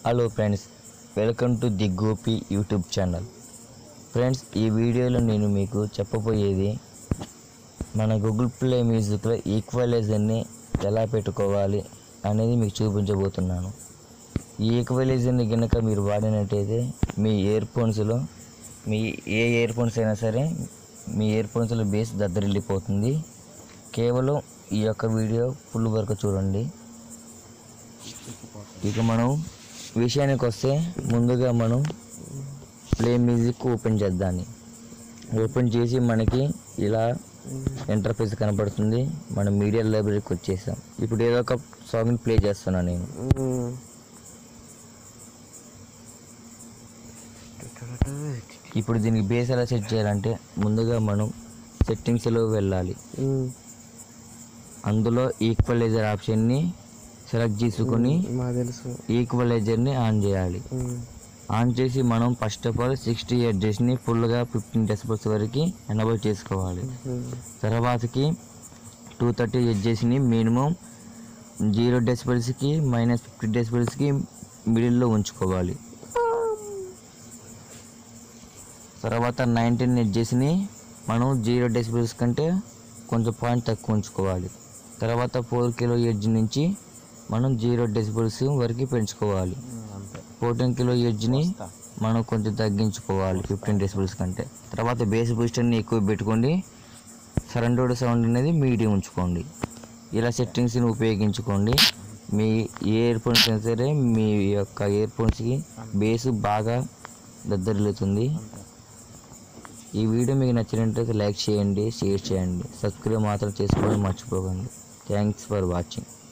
hello friends welcome to the Gopi YouTube channel friends ఈ వీడియోలో నేను మీకు చెప్పబోయేది మన గూగుల్ ప్లే మ్యూజిక్లో ఈక్వలైజర్ని ఎలా పెట్టుకోవాలి అనేది మీకు చూపించబోతున్నాను ఈ ఈక్వలైజర్ని కనుక మీరు వాడినట్టయితే మీ ఇయర్ ఫోన్స్లో మీ ఏ ఇయర్ ఫోన్స్ అయినా సరే మీ ఇయర్ ఫోన్స్లో బేస్ దద్దరిల్లిపోతుంది కేవలం ఈ యొక్క వీడియో ఫుల్ వరకు చూడండి ఇక మనం విషయానికి వస్తే ముందుగా మనం ప్లే మ్యూజిక్ ఓపెన్ చేద్దాన్ని ఓపెన్ చేసి మనకి ఇలా ఇంటర్ఫేస్ కనపడుతుంది మనం మీడియా లైబ్రరీకి వచ్చేసాం ఇప్పుడు ఏదో ఒక సాంగ్ని ప్లే చేస్తున్నాను నేను ఇప్పుడు దీనికి బేస్ ఎలా సెట్ చేయాలంటే ముందుగా మనం సెట్టింగ్స్లో వెళ్ళాలి అందులో ఈక్వలైజర్ ఆప్షన్ని సెలెక్ట్ చేసుకొని మా తెలుసు ఈక్వలైజర్ని ఆన్ చేయాలి ఆన్ చేసి మనం ఫస్ట్ ఆఫ్ ఆల్ సిక్స్టీ ఎడ్జెస్ని ఫుల్గా ఫిఫ్టీన్ డెసిబల్స్ వరకు ఎనబుల్ చేసుకోవాలి తర్వాతకి టూ థర్టీ ఎడ్జెస్ని మినిమం జీరో డెసిబల్స్కి మైనస్ ఫిఫ్టీ డెసిబల్స్కి మిడిల్లో ఉంచుకోవాలి తర్వాత నైన్టీన్ ఎడ్జెస్ని మనం జీరో డెసిబల్స్ కంటే కొంచెం పాయింట్ తక్కువ ఉంచుకోవాలి తర్వాత ఫోర్ కిలో ఎడ్జ్ నుంచి మనం జీరో డెసిబల్స్ వరకు పెంచుకోవాలి ఫోర్టీన్ కిలో ఎడ్జ్ని మనం కొంచెం తగ్గించుకోవాలి ఫిఫ్టీన్ డెసిబల్స్ కంటే తర్వాత బేస్ బూస్టర్ని ఎక్కువ పెట్టుకోండి సరౌండెడ్ సౌండ్ అనేది మీడియం ఉంచుకోండి ఇలా సెట్టింగ్స్ని ఉపయోగించుకోండి మీ ఇయర్ ఫోన్స్ అయినా సరే మీ యొక్క ఇయర్ ఫోన్స్కి బేస్ బాగా దద్దరిల్లుతుంది ఈ వీడియో మీకు నచ్చినట్లయితే లైక్ చేయండి షేర్ చేయండి సబ్స్క్రైబ్ మాత్రం చేసుకోవడం మర్చిపోకండి థ్యాంక్స్ ఫర్ వాచింగ్